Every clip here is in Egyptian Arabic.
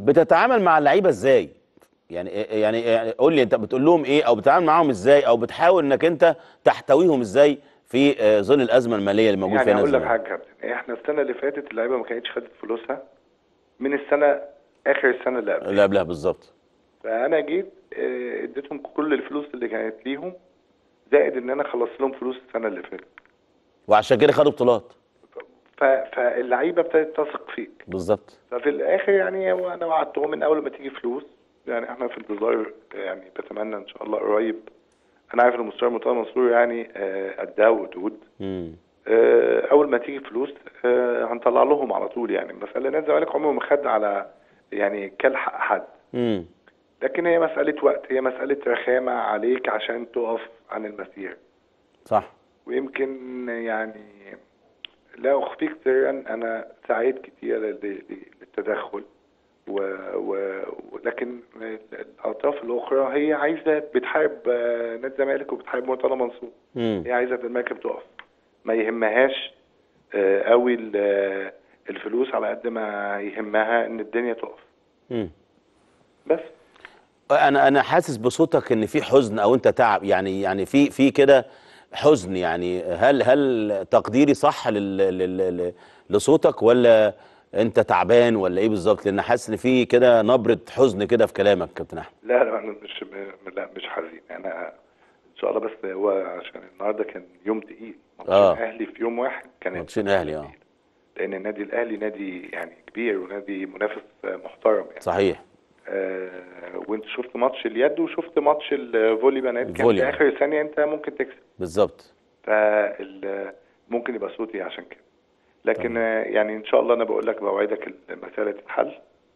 بتتعامل مع اللعيبه ازاي يعني يعني يعني قول لي انت بتقول لهم ايه او بتتعامل معاهم ازاي او بتحاول انك انت تحتويهم ازاي في آه، ظل الازمه الماليه اللي موجود يعني فيها اقول نادي لك حاجه الزمالك يا كابتن احنا السنه اللي فاتت اللعيبه ما كانتش خدت فلوسها من السنه اخر السنه اللي قبل اللي قبلها بالظبط فانا جيت آه، اديتهم كل الفلوس اللي كانت ليهم زائد ان انا خلصت لهم فلوس السنه اللي فاتت وعشان كده خدوا بطولات ف- فاللعيبه ابتدت تثق فيك بالظبط ففي الاخر يعني هو انا وعدتهم ان اول ما تيجي فلوس يعني احنا في انتظار يعني بتمنى ان شاء الله قريب انا عارف ان مستشار مرتضى منصور يعني آه، قدها ودود امم آه، اول ما تيجي فلوس آه، هنطلع لهم على طول يعني مساله نادي الزمالك عمره ما خد على يعني كل حق حد امم لكن هي مساله وقت هي مساله رخامه عليك عشان تقف عن المسير صح ويمكن يعني لا اخفيك سرا انا سعيت كتير لل- لل- للتدخل و... و... ولكن الاطراف الاخرى هي عايزه بتحارب آه، نادي الزمالك وبتحارب مرتضى منصور امم هي عايزه المركب تقف ما يهمهاش آه، قوي ال- آه، الفلوس على قد ما يهمها ان الدنيا تقف امم بس انا انا حاسس بصوتك ان في حزن او انت تعب يعني يعني في في كده حزن يعني هل هل تقديري صح لل لل لل لصوتك ولا انت تعبان ولا ايه بالظبط لان حاسس ان في كده نبره حزن كده في كلامك كابتن احمد لا لا انا مش م- لا مش حزين انا ان شاء الله بس هو عشان النهارده كان يوم تقيل ماتشين آه. اهلي في يوم واحد كانت ماتشين اهلي اه لان النادي الاهلي نادي يعني كبير ونادي منافس آه، محترم يعني صحيح آه وانت شفت ماتش اليد وشفت ماتش الفولي بنات كان الفولي. في اخر ثانيه انت ممكن تكسب بالظبط فال ممكن يبقى صوتي عشان كده لكن آه، يعني ان شاء الله انا بقول لك بوعدك المساله تتحل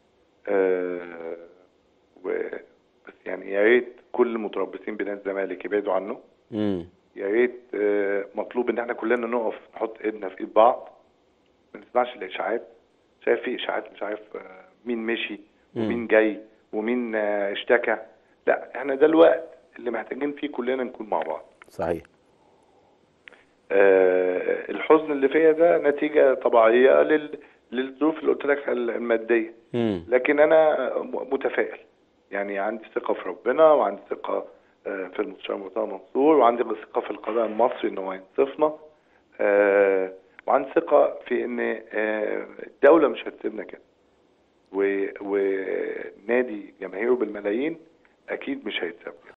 آه و بس يعني يا ريت كل متربصين بنادي الزمالك يبعدوا عنه امم يا ريت آه، مطلوب ان احنا كلنا نقف نحط ايدنا في ايد بعض ما نسمعش الاشاعات شايف في اشاعات مش عارف آه، مين مشي ومين جاي ومين آه، اشتكى لا احنا ده الوقت اللي محتاجين فيه كلنا نكون مع بعض صحيح آه، الحزن اللي فيا ده نتيجة طبيعية لل... للظروف اللي قلت لك المادية امم لكن أنا م- متفائل يعني عندي ثقة في ربنا وعندي ثقة آه، في المستشار مرتضى منصور وعندي ثقة في القضاء المصري إن هو ينصفنا آه، وعندي ثقة في إن آه، الدولة مش هتسيبنا كده و- ونادي جماهيره بالملايين أكيد مش هيتساب كده